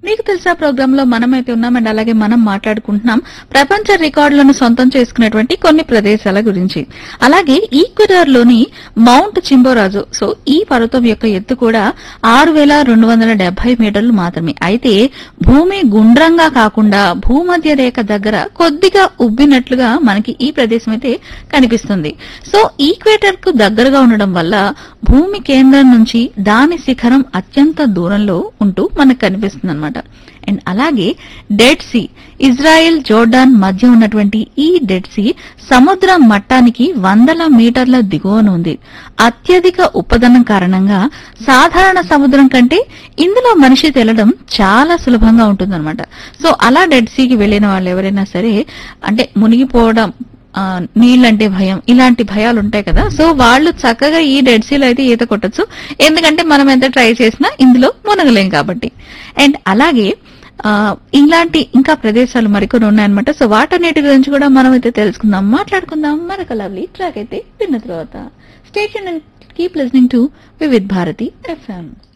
మీకు తెలుసా ప్రోగ్రామ్ లో మనమైతే ఉన్నాం అండ్ అలాగే మనం మాట్లాడుకుంటున్నాం ప్రపంచ రికార్డులను సొంతం చేసుకునేటువంటి కొన్ని ప్రదేశాల గురించి అలాగే ఈక్వెడార్ లోని మౌంట్ చింబోరాజు సో ఈ పర్వతం యొక్క ఎత్తు కూడా ఆరు వేల రెండు వందల డెబ్బై మీటర్లు మాత్రమే అయితే భూమి గుండ్రంగా కాకుండా భూమధ్య రేఖ దగ్గర కొద్దిగా ఉబ్బినట్లుగా మనకి ఈ ప్రదేశం అయితే కనిపిస్తుంది సో ఈక్వేటర్ కు దగ్గరగా ఉండడం వల్ల భూమి కేంద్రం నుంచి దాని శిఖరం అత్యంత దూరంలో ఉంటూ మనకు కనిపిస్తుంది అనమాట అండ్ అలాగే డెడ్ సీ ఇజ్రాయెల్ జోర్డాన్ మధ్య ఉన్నటువంటి ఈ డెడ్ సీ సముద్ర మట్టానికి వందల మీటర్ల దిగువన ఉంది అత్యధిక ఉపదనం కారణంగా సాధారణ సముద్రం కంటే ఇందులో మనిషి తెలడం చాలా సులభంగా ఉంటుందన్నమాట సో అలా డెడ్ సీకి వెళ్ళిన వాళ్ళు ఎవరైనా సరే అంటే మునిగిపోవడం ఆ, నీళ్ళంటే భయం ఇలాంటి భయాలు ఉంటాయి కదా సో వాళ్ళు చక్కగా ఈ డెడ్ సీలో అయితే ఈత కొట్టచ్చు ఎందుకంటే మనం ఎంత ట్రై చేసినా ఇందులో మునగలేం కాబట్టి అండ్ అలాగే ఆ, ఇలాంటి ఇంకా ప్రదేశాలు మరికొన్ని ఉన్నాయన్నమాట సో వాటన్నిటి గురించి కూడా మనం అయితే తెలుసుకుందాం మాట్లాడుకుందాం మరొక లవ్లీ ట్రాక్ అయితే విన్న తర్వాత station keep listening to Vividh Bharati FM